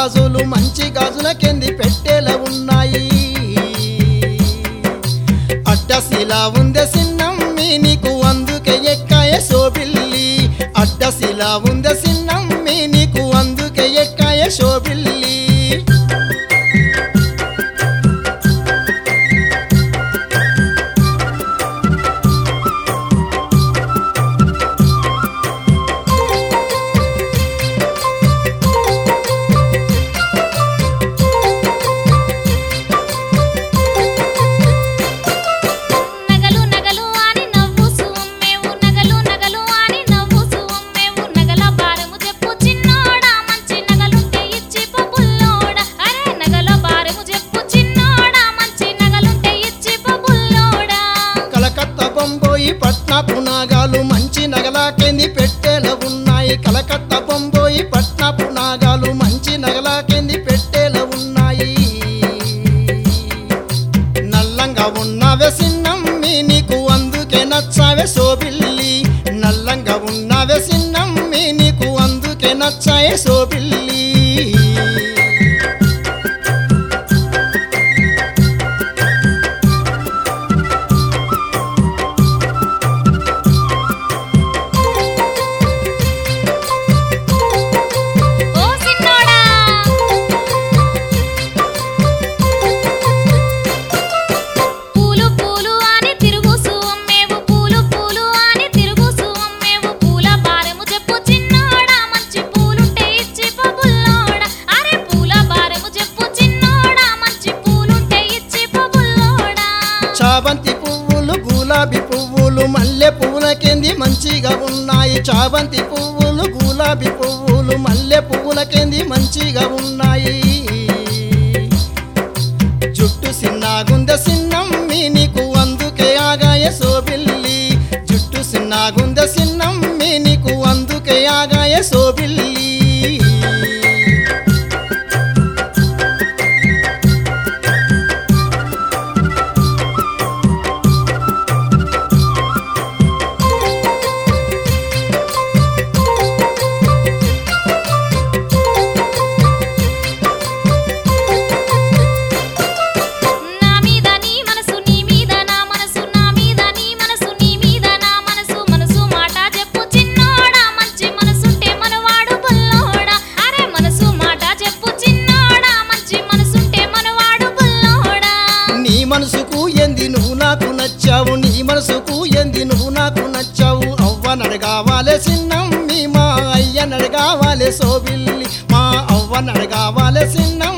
గాజులు మంచి గాజుల కింది పెట్టెల ఉన్నాయి అడ్డశిలా ఉందే సిన్నమ్మి నీకు అందుకే ఎక్కాయ శోభిల్లి అడ్డశిలా ఉందే సిన్నమ్మి నీకు అందుకే ఎక్కాయ శోభిల్లి నగలు నగలు అని నవ్వు సుమ్మేవు నగలు నగలు అని నవ్వు సుమ్మేవు నగల భారము చెప్పు చిన్నోడా మంచి నగలుంటే ఇచ్చి పబుల్లోడా అరే నగల భారము చెప్పు చిన్నోడా మంచి నగలుంటే ఇచ్చి పబుల్లోడా కలకత్తా బొంబోయి పట్నపు నాగాలు మంచి నగలాకెంది పెట్టెల ఉన్నాయి కలకత్తా బొంబోయి పట్నపు నాగాలు మంచి నగలాకెంది పెట్టెల ఉన్నాయి నల్లంగా ఉన్నవే సిన్నమ్మి నీకు అందుకే నచ్చావే సోబిల్లి నల్లంగా ఉన్నవే సిన్నమ్మి నీకు అందుకే నచ్చాయే సోబిల్లి ఓ సిన్నోడా పూలు పూలు అని తిరుగు సుమ్మేవు పూలు పూలు అని తిరుగు సుమ్మేవు పూల భారము చెప్పు చిన్నోడా మంచి పూలుంటే ఇచ్చి పబుల్లోడా అరే పూల భారము చెప్పు చిన్నోడా మంచి పూలుంటే ఇచ్చి పబుల్లోడా చాబంతి పువ్వులు గులాబీ పువ్వులు మల్లె పువ్వులకెంది మంచిగా ఉన్నాయి చాబంతి పువ్వులు గులాబీ పువ్వులు మల్లె పువ్వులకెంది మంచిగా ఉన్నాయి జుట్టు సిన్నాగుందె సిన్నమ్మి నీకు అందుకే ఆగాయ సోబిల్లి జుట్టు సిన్నాగుందె సిన్నమ్మి నీకు అందుకే ఆగాయ సోబిల్లి నా మీద నీ మనసు నీ మీద నా మనసు నా మీద నీ మనసు నీ మీద నా మనసు మనసు మాట చెప్పు చిన్నోడా మంచి మనసుంటే మనవాడు బుల్లోడా అరే మనసు మాట చెప్పు చిన్నోడా మంచి మనసుంటే మనవాడు బుల్లోడా నీ మనసుకు ఎంది నువ్వు నాకు నచ్చావు నీ మనసుకు ఎంది నువ్వు నాకు నచ్చావు అవ్వ నడగావాలే సిన్నమ్మి మా అయ్య నడగావాలే సోబిల్లి మా అవ్వ నడగావాలే సిన్నం